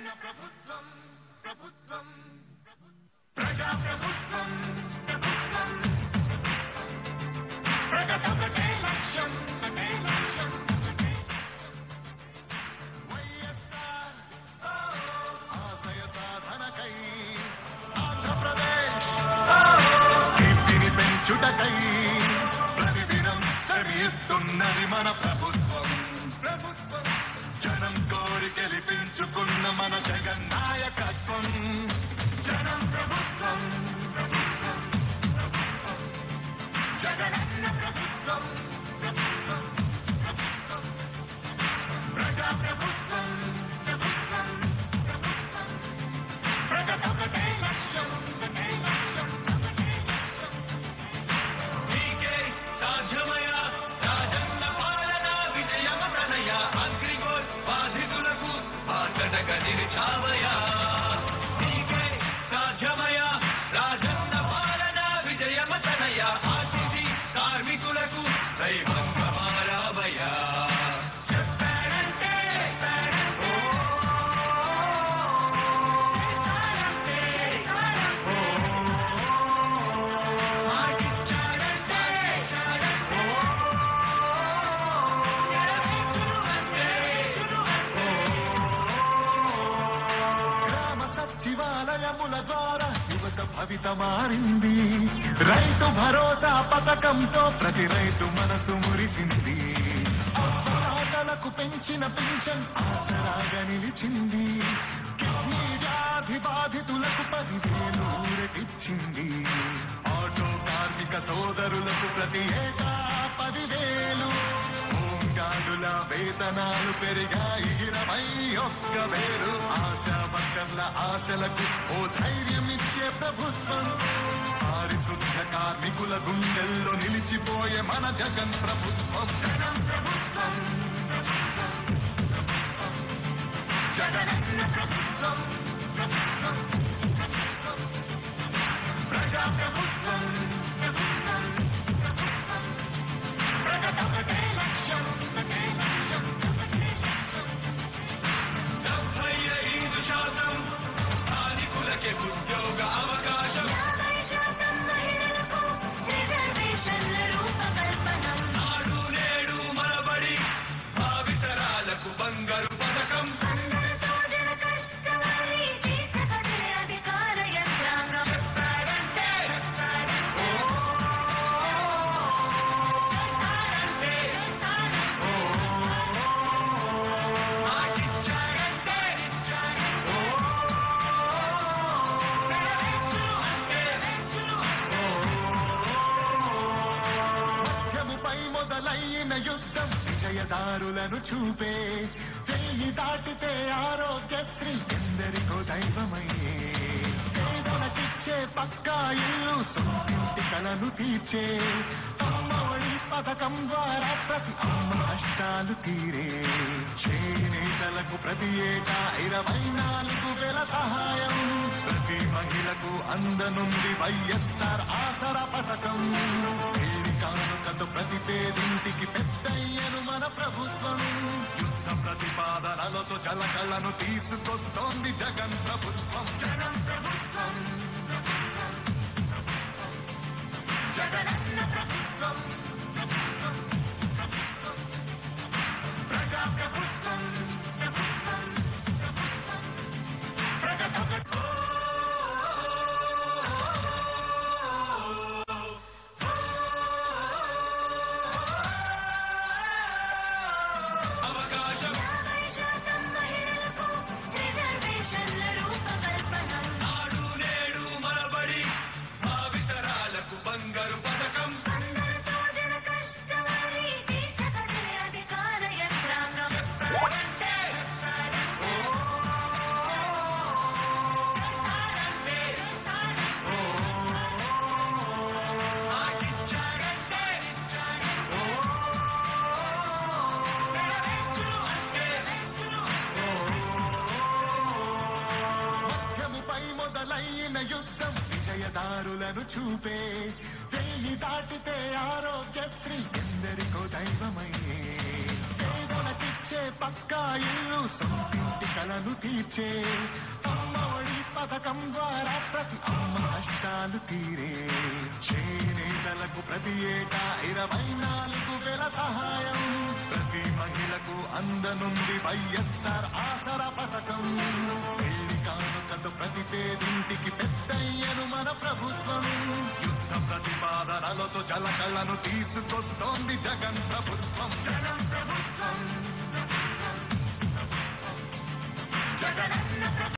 ప్రభుత్వం ప్రభుత్వం ప్రజా ప్రభుత్వం ప్రభుత్వం ప్రగతొకటే లక్ష్యం ఒకటే లక్ష్యం ఒకటే వైఎస్ఆర్ ఆశయ సాధనకై ఆంధ్రప్రదేశ్ కీర్తిని పెంచుటకై ప్రతిదినం చరిస్తున్నది మన ప్రభుత్వం ప్రభుత్వం జనం కోరి గెలిపించుకున్న మన జగన్ నాయకత్వం జనం ప్రభుత్వం ప్రభుత్వం ప్రభుత్వం జగనన్న ప్రభుత్వం ప్రభుత్వం ప్రభుత్వం ప్రజా ప్రభుత్వం ప్రభుత్వం ప్రభుత్వం ప్రగతొకటే లక్ష్యం ఒకటే లక్ష్యం ఒకటే లక్ష్యం నీకే సాధ్యమయ రాజన్న పాలన విజయమనయ అగ్రిగోల్ బాధితులకు బాధడగ నిలిచావయ నీకే సాధ్యమయ రాజన్న పాలన విజయమతనయ ఆశిసి కార్మికులకు దైవంగా మారావయ్యా చెప్పారంటే చెప్పారంటే గ్రామ సచివాలయముల ద్వారా యువత భవిత మారింది రైతు భరోసా పథకంతో ప్రతి రైతు మనసు మురిసింది ఆటలకు పెంచిన పెన్షన్ ఆసరాగా నిలిచింది కిడ్నీ వ్యాధి బాధితులకు పదివేలు ఊరటిచ్చింది ఆటో కార్మిక సోదరులకు ప్రతి ఏటా పదివేలు హోంగార్డుల వేతనాలు పెరిగాయి ఇరవై ఒక్క వేలు ఆశా వర్కర్ల ఆశలకు ఓ ధైర్యం ఇచ్చే ప్రభుత్వం పారిశుద్ధ కార్మికుల గుండెల్లో నిలిచిపోయే మన జగన్ ప్రభుత్వం జగన్ ప్రభుత్వం జగనన్న ప్రభుత్వం ప్రభుత్వం ప్రభుత్వం ప్రజా ప్రభుత్వం ప్రభుత్వం ప్రభుత్వం ప్రగతొకటే లక్ష్యం ఒకటే లక్ష్యం ఒకటే లక్ష్యం డెబ్బై ఐదు శాతం స్థానికులకే ఉద్యోగ అవకాశం నాడు నేడు మనబడి భావితరాలకు బంగారు పథకం మధ్యముపై మొదలైన యుద్ధం విజయదారులను చూపే చెయ్యి దాటితే ఆరోగ్యశ్రీ ఎందరికో దైవమయ్యే పేదలకిచ్చే పక్కా ఇల్లు సొంతింటి కలను తీర్చే అమ్మఒడి పథకం ద్వారా ప్రతి అమ్మ కష్టాలు తీరే చేనేతలకు ప్రతి ఏటా ఇరవై నాలుగు వేల సహాయం ప్రతి మహిళకు అందనుంది వైఎస్ఆర్ ఆసరా పథకం పెళ్లి కానుకతో ప్రతి పేదింటికి పెద్దయ్యను మన ప్రభుత్వం యుద్ధ ప్రతిపాదనలతో జలకళను తీసుకొస్తోంది జగన్ ప్రభుత్వం జగన్ ప్రభుత్వం జగనన్న ప్రభుత్వం ప్రభుత్వం ప్రభుత్వం ప్రజా ప్రభుత్వం ప్రభుత్వం ప్రభుత్వం ప్రగతొకటో అవకాశం నాడు నేడు మనబడి భావితరాలకు బంగారు పథకం మధ్యముపై మొదలైన యుద్ధం విజయదారులను చూపే చెయ్యి దాటితే ఆరోగ్యశ్రీ ఎందరికో దైవమయ్యే పేదలకిచ్చే ఇచ్చే పక్కా ఇల్లు సొంతింటి కలను తీర్చే అమ్మఒడి పథకం ద్వారా ప్రతి అమ్మ కష్టాలు తీరే చేనేతలకు ప్రతి ఏటా ఇరవై నాలుగు వేల సహాయం ప్రతి మహిళకు అందనుంది వైఎస్ఆర్ ఆసర పథకం పెళ్లి కానుకతో ప్రతి పేదింటికి పెద్దయ్యను మన ప్రభుత్వం యుద్ధ ప్రతిపాదనలతో జలకళను తీసుకొస్తోంది జగన్ ప్రభుత్వం జగన్ ప్రభుత్వం జగన్